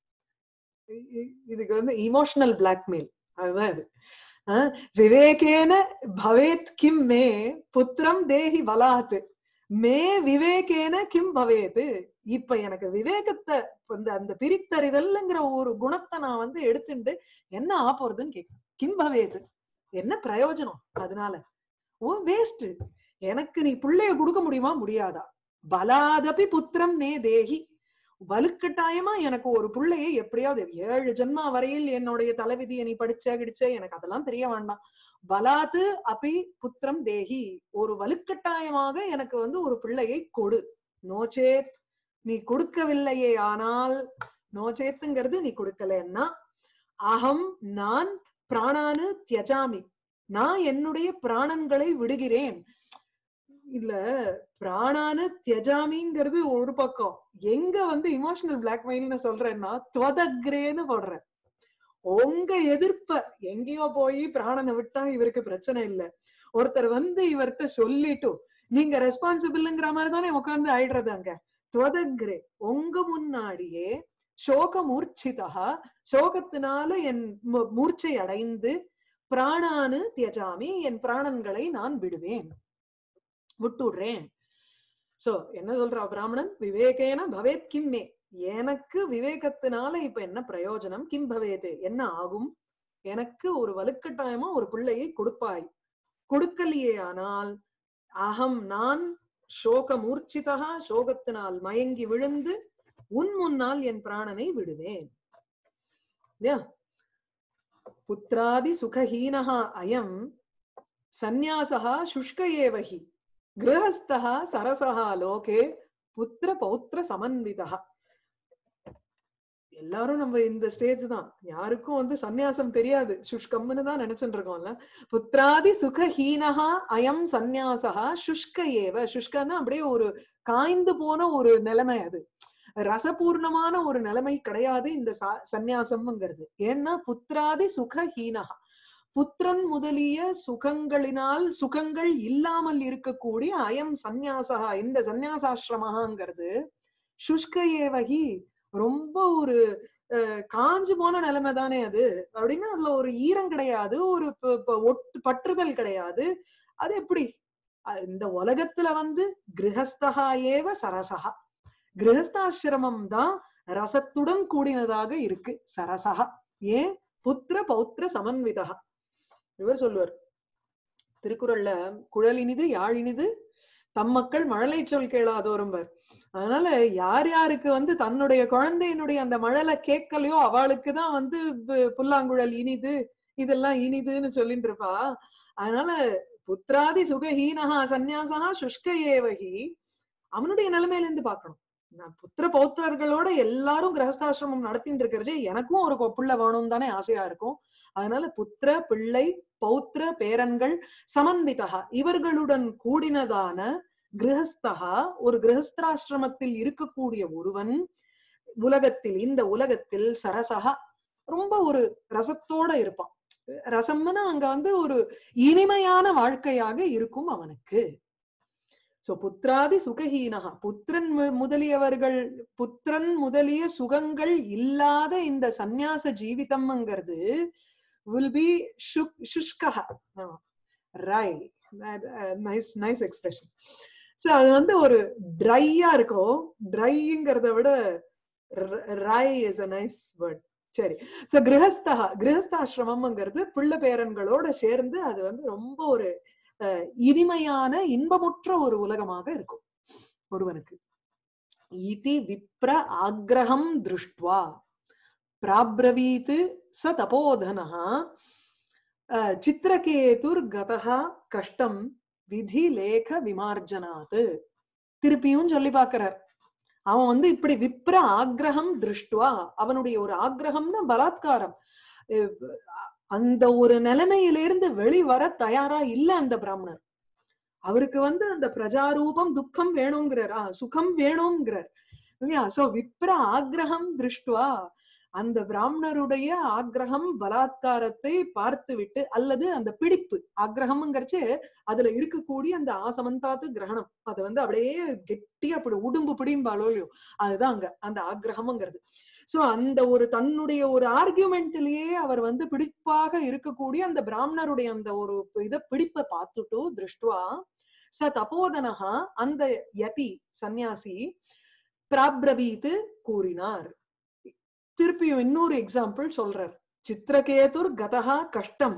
இ- இ- இதுக்கு வந்து இமோஷனல் பிளாக்மெயில் அதுதான் இது அஹ் விவேகேன பவேத் கிம் மே புத்திரம் தேஹி பலாத் மே விவேகேன கிம் பவேத் இப்ப எனக்கு விவேகத்தை இந்த அந்த பிரித்தறிதல்ங்கிற ஒரு குணத்தை நான் வந்து எடுத்துட்டு என்ன ஆ போறதுன்னு கேட்கிறேன் கிம் பவேத் என்ன பிரயோஜனம் அதனால ஓ வேஸ்ட் எனக்கு நீ பிள்ளைய கொடுக்க முடியுமா முடியாதா பலாதபி புத்திரம் மே தேகி வலுக்கட்டாயமா எனக்கு ஒரு புள்ளையை எப்படியாவது ஏழு ஜென்மா வரையில் என்னுடைய தலைவிதியை நீ படிச்ச கிடிச்ச எனக்கு அதெல்லாம் தெரிய வேண்டாம் பலாத்து அபி புத்திரம் தேகி ஒரு வலுக்கட்டாயமாக எனக்கு வந்து ஒரு பிள்ளையை கொடு நோச்சேத் நீ கொடுக்கவில்லையே ஆனால் நோச்சேத்துங்கிறது நீ கொடுக்கலன்னா அகம் நான் பிராணானு தியஜாமி நான் என்னுடைய பிராணன்களை விடுகிறேன் இல்ல பிராணானு தியஜாமிங்கிறது ஒரு பக்கம் எங்க வந்து இமோஷனல் பிளாக்மெயில்னு சொல்றேன்னா துவதக்ரேன்னு போடுறேன் உங்க எதிர்ப்ப எங்கேயோ போய் பிராணனை விட்டா இவருக்கு பிரச்சனை இல்ல ஒருத்தர் வந்து இவர்கிட்ட சொல்லிட்டு நீங்க ரெஸ்பான்சிபிள்ங்கிற மாதிரி தானே உட்கார்ந்து ஆயிடுறது அங்க துவதக்ரே உங்க முன்னாடியே சோக மூர்ச்சிதா சோகத்தினால என் மு- மூர்ச்சை அடைந்து பிராணானு தியஜாமி என் பிராணன்களை நான் விடுவேன் விட்டுடுறேன் சோ என்ன சொல்றா பிராமணன் விவேகேன பவேத் கிம்மே எனக்கு விவேகத்தினால இப்ப என்ன பிரயோஜனம் கிம் பவேது என்ன ஆகும் எனக்கு ஒரு வலுக்கட்டாயமா ஒரு பிள்ளையை கொடுப்பாய் கொடுக்கலையே ஆனால் அகம் நான் சோக மூர்ச்சிதா சோகத்தினால் மயங்கி விழுந்து உன் முன்னால் என் பிராணனை விடுவேன் இல்லையா புத்திராதி சுகஹீனஹா அயம் சந்நியாசா சுஷ்க ஏவஹி கிரகஸ்தா சரசா லோகே புத்திர பௌத்திர சமன்விதா எல்லாரும் நம்ம இந்த ஸ்டேஜ் தான் யாருக்கும் வந்து சந்நியாசம் தெரியாது சுஷ்கம்னு தான் நினைச்சுட்டு இருக்கோம்ல புத்திராதி சுகஹீனஹா அயம் சந்நியாசா சுஷ்க ஏவ சுஷ்கன்னா அப்படியே ஒரு காய்ந்து போன ஒரு நிலைமை அது ரசபூர்ணமான ஒரு நிலைமை கிடையாது இந்த சா- சந்நியாசம்ங்கிறது ஏன்னா புத்திராதி சுகஹீனஹா புத்திரன் முதலிய சுகங்களினால் சுகங்கள் இல்லாமல் இருக்கக்கூடிய அயம் சந்நியாசா இந்த சந்நியாசாசிரமங்கிறது சுஷ்க ஏவகி ரொம்ப ஒரு அஹ், காஞ்சு போன நிலைமை தானே அது அப்படின்னா அதுல ஒரு ஈரம் கிடையாது ஒரு ப- ப- ஒட்டு பற்றுதல் கிடையாது அது எப்படி அஹ், இந்த உலகத்துல வந்து கிரகஸ்தகா ஏவ சரசகா கிரகஸ்தாசிரமம் தான் ரசத்துடன் கூடினதாக இருக்கு சரசகா ஏன் புத்திர பௌத்திர சமன்விதா இவர் சொல்லுவார் திருக்குறள்ல குழல் இனிது யாழ் இனிது தம் மக்கள் மழலை சொல் கேளாதோரும்பர் அதனால யார் யாருக்கு வந்து தன்னுடைய குழந்தையினுடைய அந்த மழலை கேட்கலையோ அவளுக்கு தான் வந்து பு- புல்லாங்குழல் இனிது இதெல்லாம் இனிதுன்னு சொல்லிட்டு இருப்பா அதனால புத்திராதி சுகஹீனஹா சந்நியாசா சுஷ்க ஏவகி அவனுடைய நிலைமையில இருந்து பார்க்கணும் நான் புத்திர பௌத்திரர்களோட எல்லாரும் கிரகஸ்தாசிரமம் நடத்திட்டு இருக்கிறது எனக்கும் ஒரு கொ- புள்ள வேணும் தானே ஆசையா இருக்கும் அதனால புத்திர பிள்ளை பௌத்திர பேரன்கள் சமன்விதா இவர்களுடன் கூடினதான கிரகஸ்தகா ஒரு கிரகஸ்தாசிரமத்தில் இருக்கக்கூடிய ஒருவன் உலகத்தில் இந்த உலகத்தில் சரசகா ரொம்ப ஒரு ரசத்தோட இருப்பான் ரசம்னா அங்க வந்து ஒரு இனிமையான வாழ்க்கையாக இருக்கும் அவனுக்கு சோ புத்திராதி சுகஹீனகா புத்திரன் மு- முதலியவர்கள் புத்திரன் முதலிய சுகங்கள் இல்லாத இந்த சந்நியாச ஜீவிதம்ங்கிறது வில் பி சுஷ்கஹா ரை நைஸ் நைஸ் எக்ஸ்பிரஷன் சோ அது வந்து ஒரு ட்ரையா இருக்கும் ட்ரைங்கிறத விட rye is a nice word சரி சோ கிரகஸ்தா கிரகஸ்தாசிரமம்ங்கிறது பிள்ளை பேரன்களோட சேர்ந்து அது வந்து ரொம்ப ஒரு அஹ், இனிமையான இன்பமுற்ற ஒரு உலகமாக இருக்கும் ஒருவனுக்கு இதி விப்ர ஆக்ரகம் திருஷ்டுவா பிராப்ரவீத் ச தபோதனः அஹ், சித்திரகேதுர் கதः கஷ்டம் விதி லேக விமார்ஜனாத் திருப்பியும் சொல்லி பார்க்கிறார் அவன் வந்து இப்படி விப்ர ஆக்ரகம் திருஷ்டுவா அவனுடைய ஒரு ஆக்ரகம்னா பலாத்காரம் அஹ் அந்த ஒரு நிலைமையிலிருந்து வெளிவர தயாரா இல்ல அந்த பிராமணர் அவருக்கு வந்து அந்த பிரஜாரூபம் துக்கம் வேணுங்கிறார் ஆ, சுகம் வேணுங்கிறார் இல்லையா சோ விப்ர ஆக்ரகம் திருஷ்டுவா அந்த பிராமணருடைய ஆக்ரகம் பலாத்காரத்தை பார்த்து விட்டு அல்லது அந்த பிடிப்பு ஆக்ரகம்ங்கிறச்சு அதுல இருக்கக்கூடிய அந்த ஆசமந்தாத்து கிரகணம் அது வந்து அப்படியே கெட்டியா அப்படி உடும்பு பிடிம்பாலோ இல்லையோ அதுதான் அங்க அந்த ஆக்ரகம்ங்கிறது சோ அந்த ஒரு தன்னுடைய ஒரு ஆர்கியூமெண்ட்லயே அவர் வந்து பிடிப்பாக இருக்கக்கூடிய அந்த பிராமணருடைய அந்த ஒரு இத பிடிப்பை பார்த்துட்டு திருஷ்டுவா ச தபோதனஹா அந்த யதி சந்நியாசி பிராப்ரவீத்து கூறினார் திருப்பியும் இன்னொரு எக்ஸாம்பிள் சொல்றார் சித்திரகேதுர் கதஹா கஷ்டம்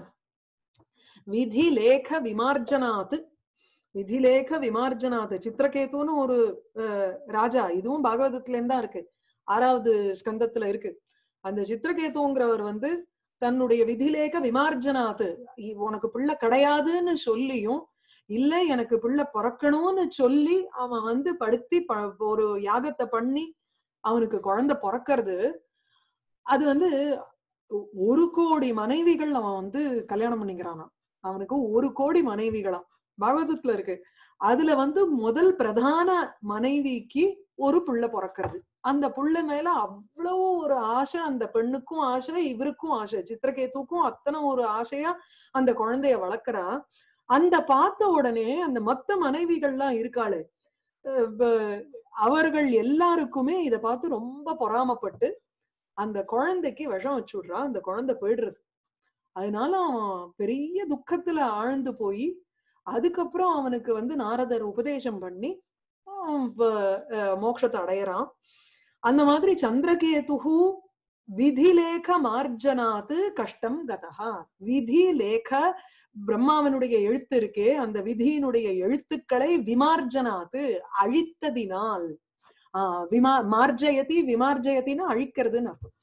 விதி லேக விமார்ஜனாத் விதிலேக விமார்ஜனாத் சித்திரகேதுன்னு ஒரு அஹ், ராஜா இதுவும் பாகவதத்துல தான் இருக்கு ஆறாவது ஸ்கந்தத்துல இருக்கு அந்த சித்திரகேதுங்கிறவர் வந்து தன்னுடைய விதிலேக விமார்ஜனாத் இ- உனக்கு பிள்ளை கிடையாதுன்னு சொல்லியும் இல்ல எனக்கு பிள்ளை பிறக்கணும்னு சொல்லி அவன் வந்து படுத்தி ப- ஒரு யாகத்தை பண்ணி அவனுக்கு குழந்தை பிறக்கிறது அது வந்து ஒ- ஒரு கோடி மனைவிகள் அவன் வந்து கல்யாணம் பண்ணிக்கிறானாம் அவனுக்கு ஒரு கோடி மனைவிகளாம் பாகவதத்துல இருக்கு அதுல வந்து முதல் பிரதான மனைவிக்கு ஒரு புள்ள பிறக்கிறது அந்த புள்ள மேல அவ்வளவு ஒரு ஆசை அந்த பெண்ணுக்கும் ஆசை இவருக்கும் ஆசை சித்திரகேத்துக்கும் அத்தனை ஒரு ஆசையா அந்த குழந்தைய வளர்க்கறா அந்த பார்த்த உடனே அந்த மத்த மனைவிகள்லாம் இருக்காளே அஹ் வ- அவர்கள் எல்லாருக்குமே இத பார்த்து ரொம்ப பொறாமப்பட்டு அந்த குழந்தைக்கு விஷம் வச்சு விடுறா அந்த குழந்தை போயிடுறது அதனால அவன் பெரிய துக்கத்துல ஆழ்ந்து போய் அதுக்கப்புறம் அவனுக்கு வந்து நாரதர் உபதேசம் பண்ணி அவன் வ- அஹ் மோட்சத்தை அடையறான் அந்த மாதிரி சந்திரகேதுகு விதிலேக மார்ஜனாத்து கஷ்டம் கதஹா விதிலேக பிரம்மாவனுடைய எழுத்து இருக்கே அந்த விதியினுடைய எழுத்துக்களை விமார்ஜனாத்து அழித்ததினால் ஆஹ் விமா மார்ஜயதி விமார்ஜயத்தின்னு அழிக்கிறதுன்னு அர்த்தம்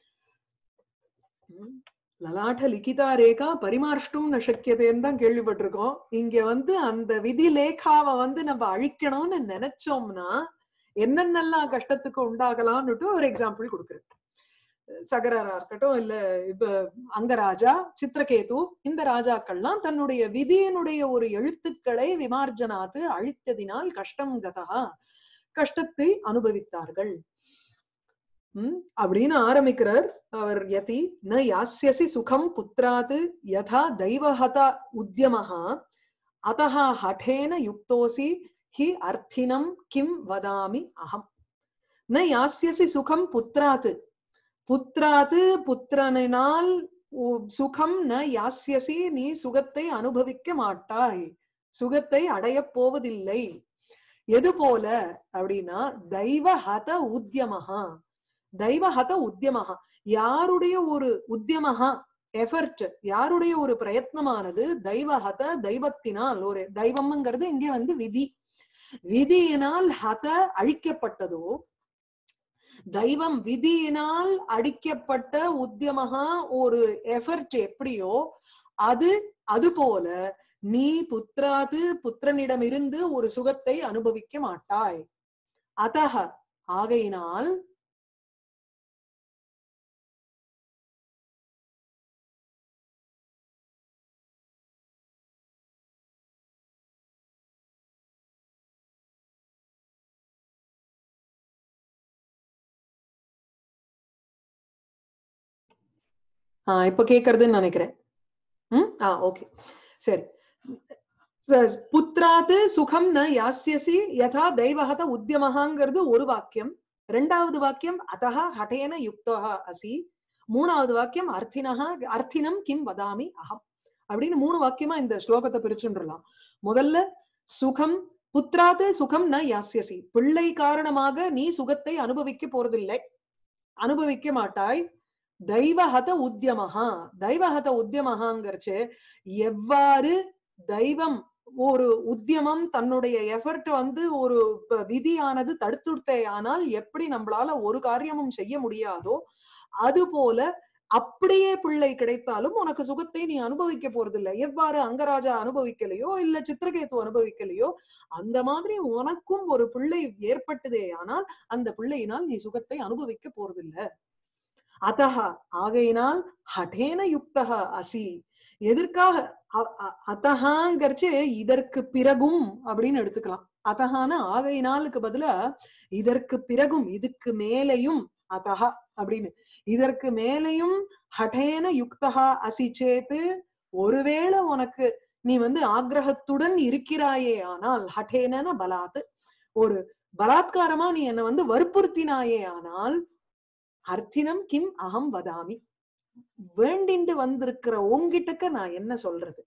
உம் லலாட்ட லிகிதா ரேகா பரிமார்ஷ்டும் நசக்கியதேன்னு தான் கேள்விப்பட்டிருக்கோம் இங்க வந்து அந்த விதி லேகாவை வந்து நம்ம அழிக்கணும்னு நினைச்சோம்னா என்னென்னலாம் கஷ்டத்துக்கு உண்டாகலாம்னுட்டு ஒரு எக்ஸாம்பிள் கொடுக்குறேன் சகரரா இருக்கட்டும் இல்ல இப்ப அங்கராஜா சித்திரகேது இந்த ராஜாக்கள்லாம் தன்னுடைய விதியினுடைய ஒரு எழுத்துக்களை விமார்ஜனாத்து அழித்ததினால் கஷ்டம் கதா கஷ்டத்தை அனுபவித்தார்கள் உம் அப்படின்னு ஆரம்பிக்கிறார் அவர் யதி ந யாஸ்யசி சுகம் புத்திராத் யதா தெய்வஹத உத்யமஹா அதஹா ஹடேன யுக்தோசி ஹி அர்த்தினம் கிம் வதாமி அகம் ந யாஸ்யசி சுகம் புத்திராத் புத்திராத் புத்திரனினால் உ- சுகம் ந யாஸ்யசி நீ சுகத்தை அனுபவிக்க மாட்டாய் சுகத்தை அடையப் போவதில்லை எது போல அப்படின்னா தெய்வஹத உத்யமஹா தெய்வஹத உத்யமஹா யாருடைய ஒரு உத்யமஹா எஃபர்ட் யாருடைய ஒரு பிரயத்னமானது தெய்வஹத தெய்வத்தினால் ஒரு தெய்வம்ங்கிறது இங்க வந்து விதி விதியினால் ஹத அழிக்கப்பட்டதோ தெய்வம் விதியினால் அடிக்கப்பட்ட உத்தியமகா ஒரு எஃபர்ட் எப்படியோ அது அது போல நீ புத்திராது புத்திரனிடமிருந்து ஒரு சுகத்தை அனுபவிக்க மாட்டாய் அதக ஆகையினால் ஆஹ் இப்ப கேக்குறதுன்னு நினைக்கிறேன் ம் ஆ ஓகே சரி ச- புத்ராத் சுகம் ந யாஸ்யசி யதா தெய்வஹத உத்தியமஹாங்கிறது ஒரு வாக்கியம் ரெண்டாவது வாக்கியம் அதஹ ஹடேன யுக்தஹ அசி மூணாவது வாக்கியம் அர்த்தினஹ அர்த்தினம் கிம் வதாமி அகம் அப்படின்னு மூணு வாக்கியமா இந்த ஸ்லோகத்தை பிரிச்சுன்றலாம் முதல்ல சுகம் புத்ராத் சுகம் ந யாஸ்யசி பிள்ளை காரணமாக நீ சுகத்தை அனுபவிக்க போறதில்லை அனுபவிக்க மாட்டாய் தெய்வஹத உத்தியமஹா தெய்வஹத உத்தியமஹாங்கிறச்சு எவ்வாறு தெய்வம் ஒரு உத்தியமம் தன்னுடைய எஃபர்ட் வந்து ஒரு ப- விதியானது தடுத்துட்டே ஆனால் எப்படி நம்மளால ஒரு காரியமும் செய்ய முடியாதோ அது போல அப்படியே பிள்ளை கிடைத்தாலும் உனக்கு சுகத்தை நீ அனுபவிக்க போறதில்லை எவ்வாறு அங்கராஜா அனுபவிக்கலையோ இல்ல சித்திரகேத்து அனுபவிக்கலையோ அந்த மாதிரி உனக்கும் ஒரு பிள்ளை ஏற்பட்டதே ஆனால் அந்த பிள்ளையினால் நீ சுகத்தை அனுபவிக்க போறதில்லை அதஹ ஆகையினால் ஹடேன யுக்தஹ அசி எதற்காக அ- அ- அதஹாங்கிறச்சு இதற்கு பிறகும் அப்படின்னு எடுத்துக்கலாம் அதஹான ஆகையினாலுக்கு பதிலா இதற்கு பிறகும் இதுக்கு மேலையும் அதஹ அப்படின்னு இதற்கு மேலையும் ஹடேன யுக்தஹா அசி சேத்து ஒருவேளை உனக்கு நீ வந்து ஆக்ரகத்துடன் இருக்கிறாயே ஆனால் ஹடேன பலாத்து ஒரு பலாத்காரமா நீ என்ன வந்து வற்புறுத்தினாயே ஆனால் அர்த்தினம் கிம் அகம் வதாமி வேண்டிண்டு வந்திருக்கிற உங்கிட்டக்க நான் என்ன சொல்றது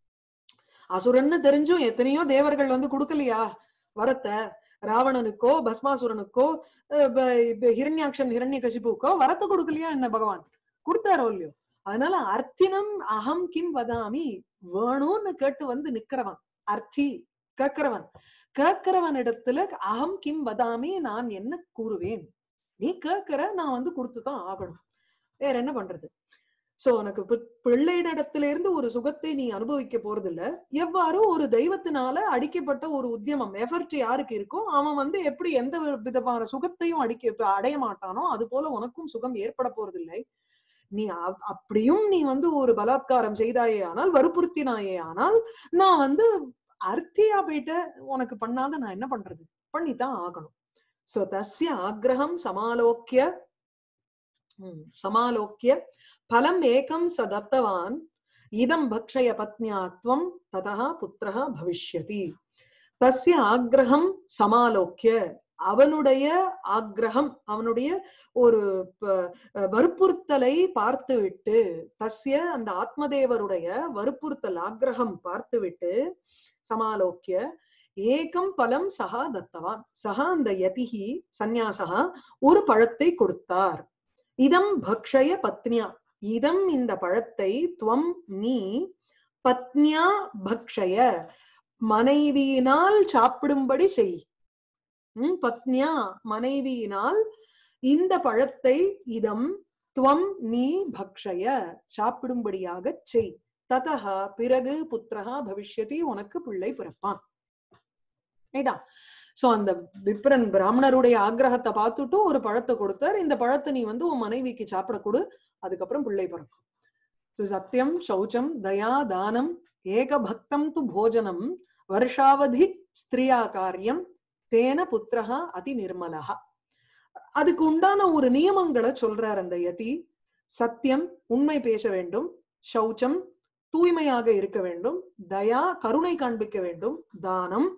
அசுரன்னு தெரிஞ்சும் எத்தனையோ தேவர்கள் வந்து கொடுக்கலையா வரத்த ராவணனுக்கோ பஸ்மாசுரனுக்கோ அஹ் ப- இப்ப ஹிரண்யாக்ஷன் ஹிரண்ய கசிப்புக்கோ வரத்த கொடுக்கலையா என்ன பகவான் கொடுத்தாரோ இல்லையோ அதனால அர்த்தினம் அகம் கிம் வதாமி வேணும்னு கேட்டு வந்து நிக்கிறவன் அர்த்தி கேட்கிறவன் கேட்கிறவன் இடத்துல அகம் கிம் வதாமி நான் என்ன கூறுவேன் நீ கேட்கிற நான் வந்து கொடுத்துதான் ஆகணும் வேற என்ன பண்றது சோ உனக்கு பி- பிள்ளையிடத்துல இருந்து ஒரு சுகத்தை நீ அனுபவிக்க போறதில்ல எவ்வாறு ஒரு தெய்வத்தினால அடிக்கப்பட்ட ஒரு உத்தியமம் எஃபர்ட் யாருக்கு இருக்கோ அவன் வந்து எப்படி எந்த ஒரு விதமான சுகத்தையும் அடிக்க இப்ப அடைய மாட்டானோ அது போல உனக்கும் சுகம் ஏற்பட போறதில்லை நீ அப்- அப்படியும் நீ வந்து ஒரு பலாத்காரம் செய்தாயே ஆனால் வற்புறுத்தினாயே ஆனால் நான் வந்து அர்த்தியா போயிட்டு உனக்கு பண்ணாத நான் என்ன பண்றது பண்ணித்தான் ஆகணும் சோ தஸ்ய ஆக்ரகம் சமாலோக்கிய ம், சமாலோக்கிய பலம் ஏகம் ச தத்தவான் இதம் பக்ஷய பத்னியாத்வம் ததா புத்திரः பவிஷ்யதி தஸ்ய ஆக்ரகம் சமாலோக்கிய அவனுடைய ஆக்ரகம் அவனுடைய ஒரு ப- வற்புறுத்தலை பார்த்துவிட்டு தஸ்ய அந்த ஆத்மதேவருடைய வற்புறுத்தல் ஆக்ரகம் பார்த்துவிட்டு சமாலோக்கிய ஏகம் பலம் சகா தத்தவான் சகா அந்த யதிஹி சந்நியாசகா ஒரு பழத்தை கொடுத்தார் இதம் பக்ஷய பத்னியா இதம் இந்த பழத்தை துவம் நீ பத்னியா பக்ஷய மனைவியினால் சாப்பிடும்படி செய் உம் பத்னியா மனைவியினால் இந்த பழத்தை இதம் துவம் நீ பக்ஷய சாப்பிடும்படியாக செய் ததா பிறகு புத்திரஹா பவிஷ்யதி உனக்கு பிள்ளை பிறப்பான் ரைட்டா சோ அந்த விப்ரன் பிராமணருடைய ஆக்ரகத்தை பார்த்துட்டு ஒரு பழத்தை கொடுத்தார் இந்த பழத்தை நீ வந்து உன் மனைவிக்கு சாப்பிட கொடு அதுக்கப்புறம் பிள்ளை பிறக்கும் So, சத்தியம் சௌச்சம் தயா தானம் ஏக பக்தம் து போஜனம் வருஷாவதி ஸ்திரியா காரியம் தேன புத்திரஹா அதி நிர்மலஹா அதுக்கு உண்டான ஒரு நியமங்களை சொல்றார் அந்த யதி சத்தியம் உண்மை பேச வேண்டும் சௌச்சம் தூய்மையாக இருக்க வேண்டும் தயா கருணை காண்பிக்க வேண்டும் தானம்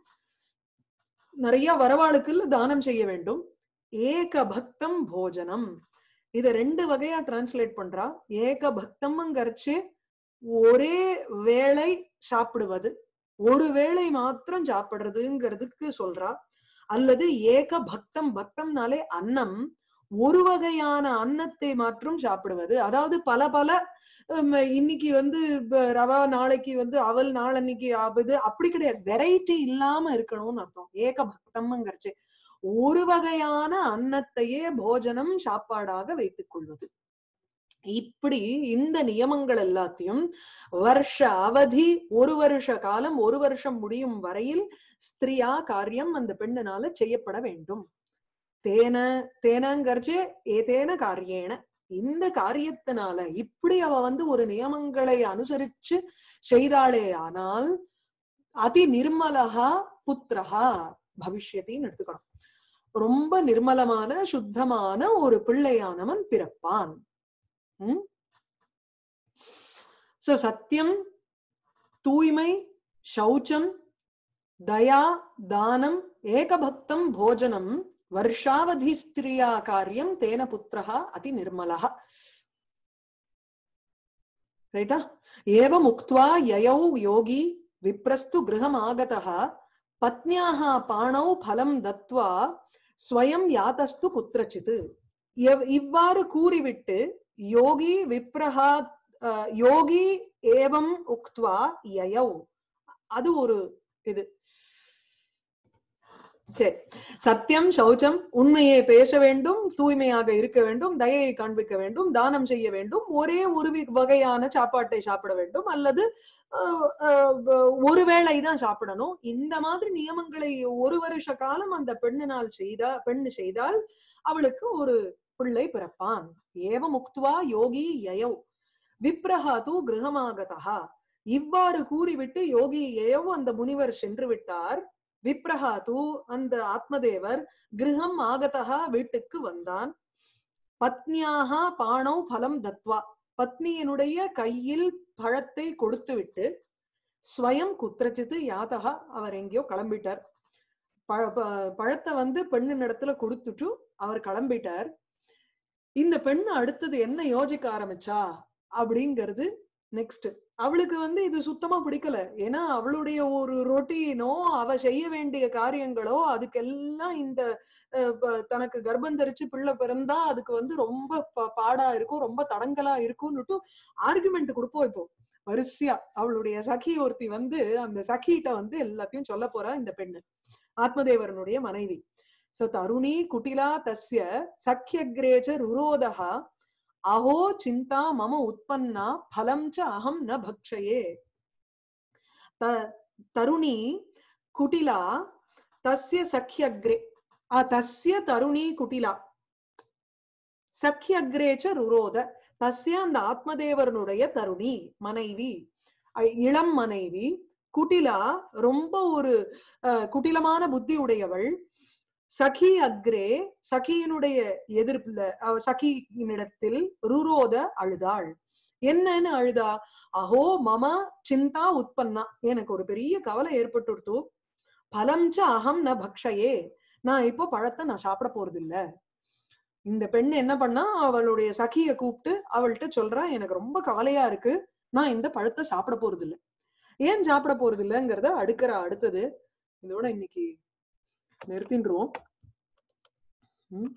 நிறைய வரவாளுக்கு தானம் செய்ய வேண்டும் ஏக பக்தம் போஜனம் இத ரெண்டு வகையா டிரான்ஸ்லேட் பண்றா ஏக பக்தம்ங்கிறச்சு ஒரே வேளை சாப்பிடுவது ஒரு வேளை மாத்திரம் சாப்பிடுறதுங்கிறதுக்கு சொல்றா அல்லது ஏக பக்தம் பக்தம்னாலே அன்னம் ஒரு வகையான அன்னத்தை மாற்றும் சாப்பிடுவது அதாவது பல பல ஹம், இன்னைக்கு வந்து ப- ரவா நாளைக்கு வந்து அவல் நாளன்னைக்கு ஆகுது அப்படி கிடையாது வெரைட்டி இல்லாம இருக்கணும்னு அர்த்தம் ஏக பக்தம்ங்கிறச்சு ஒரு வகையான அன்னத்தையே போஜனம் சாப்பாடாக வைத்துக் கொள்வது இப்படி இந்த நியமங்கள் எல்லாத்தையும் வருஷ அவதி ஒரு வருஷ காலம் ஒரு வருஷம் முடியும் வரையில் ஸ்திரியா காரியம் அந்த பெண்ணினால செய்யப்பட வேண்டும் தேன தேனங்கரிச்சு ஏதேன காரியேன இந்த காரியத்தினால இப்படி அவ வந்து ஒரு நியமங்களை அனுசரிச்சு செய்தாளே ஆனால் அதி நிர்மலகா புத்திரஹா பவிஷ்யத்தின்னு எடுத்துக்கணும் ரொம்ப நிர்மலமான சுத்தமான ஒரு பிள்ளையானவன் பிறப்பான் உம் சோ சத்தியம் தூய்மை சௌச்சம் தயா தானம் ஏகபக்தம் போஜனம் வருஷாவதி ஸ்திரியா காரியம் தேன புத்திரஹா அதி நிர்மலஹ ரைட்டா ஏவம் உக்த்வா யயௌ யோகி விப்ரஸ்து கிரகம் ஆகதः பத்னியாக பாணௌ பலம் தத்வா ஸ்வயம் யாதஸ்து குத்திரச்சித் எவ்- இவ்வாறு கூறிவிட்டு யோகி விப்ரஹா அஹ், யோகி ஏவம் உக்த்வா யயௌ அது ஒரு இது சரி சத்தியம் சௌச்சம் உண்மையை பேச வேண்டும் தூய்மையாக இருக்க வேண்டும் தயையை காண்பிக்க வேண்டும் தானம் செய்ய வேண்டும் ஒரே ஒரு வி- வகையான சாப்பாட்டை சாப்பிட வேண்டும் அல்லது அஹ், அஹ், ஒரு வேளை தான் சாப்பிடணும் இந்த மாதிரி நியமங்களை ஒரு வருஷ காலம் அந்த பெண்ணினால் செய்தா பெண் செய்தால் அவளுக்கு ஒரு பிள்ளை பிறப்பான் ஏவ முக்துவா யோகி யயௌ விப்ரஹா தூ கிரகமாகதா இவ்வாறு கூறிவிட்டு யோகி யயௌ அந்த முனிவர் சென்று விட்டார் விப்ரஹா தூ அந்த ஆத்மதேவர் கிரகம் ஆகதா வீட்டுக்கு வந்தான் பத்னியாக பாணௌ பலம் தத்வா பத்னியினுடைய கையில் பழத்தை கொடுத்து விட்டு ஸ்வயம் குத்திரச்சித்து யாதகா அவர் எங்கேயோ கிளம்பிட்டார் பழ- ப- பழத்தை வந்து பெண்ணின் இடத்துல கொடுத்துட்டு அவர் கிளம்பிட்டார் இந்த பெண் அடுத்தது என்ன யோசிக்க ஆரம்பிச்சா அப்படிங்கிறது நெக்ஸ்ட் அவளுக்கு வந்து இது சுத்தமா பிடிக்கல ஏன்னா அவளுடைய ஒரு ரொட்டீனோ அவ செய்ய வேண்டிய காரியங்களோ அதுக்கெல்லாம் இந்த அஹ், ப- தனக்கு கர்ப்பம் தரிச்சு பிள்ளை பிறந்தா அதுக்கு வந்து ரொம்ப ப- பாடா இருக்கும் ரொம்ப தடங்கலா இருக்கும்னுட்டு ஆர்குமெண்ட் கொடுப்போம் இப்போ வரிசையா அவளுடைய சகி ஒருத்தி வந்து அந்த சகிட்ட வந்து எல்லாத்தையும் சொல்ல போறா இந்த பெண்ணு ஆத்மதேவரனுடைய மனைவி சோ தருணி குட்டிலா தஸ்ய சக்கியக்ரேச்ச ருரோதா அஹோ சிந்தா மம உற்பன்னா பலம் ச அகம் ந பக்ஷயே த- தருணி குட்டிலா தஸ்ய சக்கியக்ரே அ, தஸ்ய தருணி குட்டிலா சக்கியக்ரேச்ச ருரோத தஸ்ய அந்த ஆத்மதேவரனுடைய தருணி மனைவி அ- இளம் மனைவி குட்டிலா ரொம்ப ஒரு அஹ், குட்டிலமான புத்தி உடையவள் சகி அக்ரே சகியினுடைய எதிர்ப்புல அவ சகியினிடத்தில் ருரோத அழுதாள் என்னன்னு அழுதா அஹோ மம சிந்தா உற்பன்னா எனக்கு ஒரு பெரிய கவலை ஏற்பட்டுடுத்து பலம் ச அகம் ந பக்ஷயே நான் இப்போ பழத்தை நான் சாப்பிட போறது இல்ல இந்த பெண் என்ன பண்ணா அவளுடைய சகிய கூப்பிட்டு அவள்கிட்ட சொல்றா எனக்கு ரொம்ப கவலையா இருக்கு நான் இந்த பழத்தை சாப்பிட போறது இல்ல ஏன் சாப்பிட போறது இல்லைங்கிறத அடுக்கிற அடுத்தது இதோட இன்னைக்கு நிறுத்தின்றுவோம் ம்.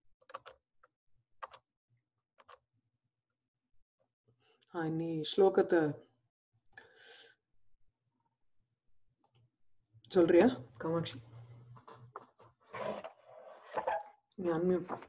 ஆ, நீ ஸ்லோகத்தை சொல்றியா காமாட்சி நீ unmute பண்ணு.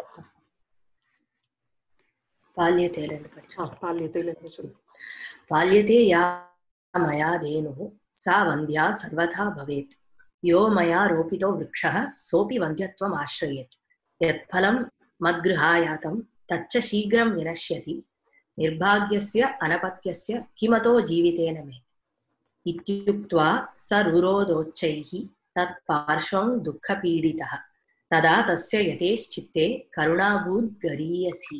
बाल्यतेलेन படிச்சோம் ஆ பால்யத்தையில இருந்து சொல்லு बाल्यते या मया धेनुः सा वन्द्या सर्वथा भवेत् यो मया रोपितो वृक्षः सोऽपि वन्द्यत्वम् आश्रयेत् यत्फलं मद्गृहायातं तच्च शीघ्रं विनश्यति निर्भाग्यस्य अनपत्यस्य किमतो जीवितेन मे इत्युक्त्वा स रुरोदोच्चैः तत्पार्श्वं दुःखपीडितः तदा तस्य यथेश्चित्ते करुणाभूद्गरीयसी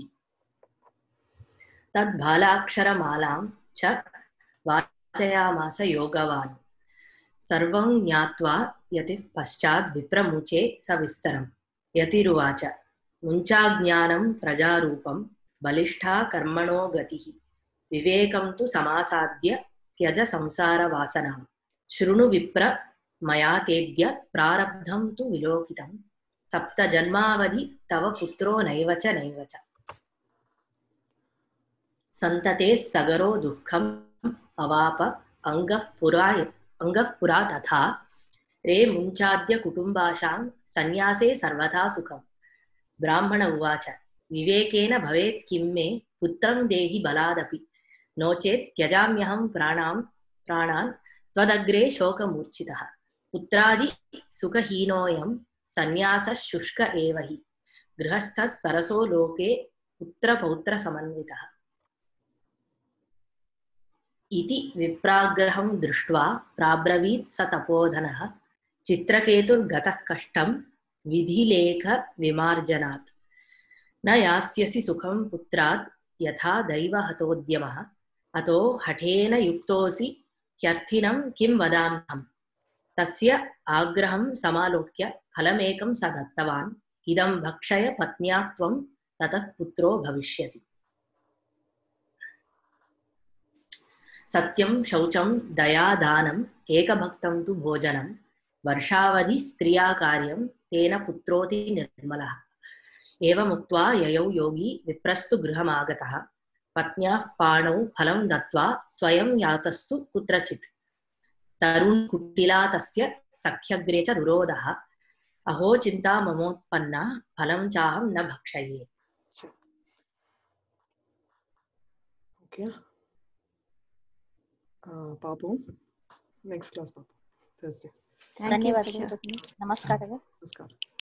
तद्बालाक्षरमालां च वाचयामास योगवान् सर्वं ज्ञात्वा यतिः पश्चाद् विप्रमुचे सविस्तरम् यतिरुवाच मुञ्चाज्ञानं प्रजारूपं बलिष्ठा कर्मणो गतिः विवेकं तु समासाद्य त्यज संसारवासनां शृणु विप्र मया तेद्य प्रारब्धं तु विलोकितं सप्तजन्मावधि तव पुत्रो नैव च नैव च सन्तते सगरो दुःखम् अवाप अङ्गः पुरा अङ्गः पुरा तथा रे मुञ्चाद्य कुटुम्बाशां सन्न्यासे सर्वथा सुखम् ब्राह्मण उवाच विवेकेन भवेत् किं मे पुत्रं देहि बलादपि नो चेत् त्यजाम्यहं प्राणां प्राणान् त्वदग्रे शोकमूर्छितः पुत्रादि सुखहीनोऽयं सन्न्यासः शुष्क एव हि गृहस्थः सरसो लोके पुत्रपौत्रसमन्वितः इति विप्राग्रहं दृष्ट्वा प्राब्रवीत् स तपोधनः चित्रकेतुर्गतः कष्टं विधिलेखविमार्जनात् न यास्यसि सुखं पुत्रात् यथा दैवहतोद्यमः अतो हठेन युक्तोऽसि ह्यर्थिनं किं वदाम्यहम् तस्य आग्रहं समालोक्य फलमेकं स दत्तवान् इदं भक्षय पत्न्या त्वं ततः पुत्रो भविष्यति सत्यं शौचं दया दानम् एकभक्तं तु भोजनं वर्षावधि स्त्रिया कार्यं तेन पुत्रोति निर्मलः एवमुक्त्वा ययौ योगी विप्रस्तु गृहमागतः पत्न्याः पाणौ फलं दत्त्वा स्वयं यातस्तु कुत्रचित् तरुणकुटिला तस्य सख्यग्रे च रुरोधः अहो चिन्ता ममोत्पन्ना फलं चाहं न भक्षये ஓகே பார்ப்போம் நெக்ஸ்ட் கிளாஸ் பார்ப்போம் Thursday. ಧನ್ಯವಾದಗಳು ಭಗಿನಿ ನಮಸ್ಕಾರಗಳು ನಮಸ್ಕಾರ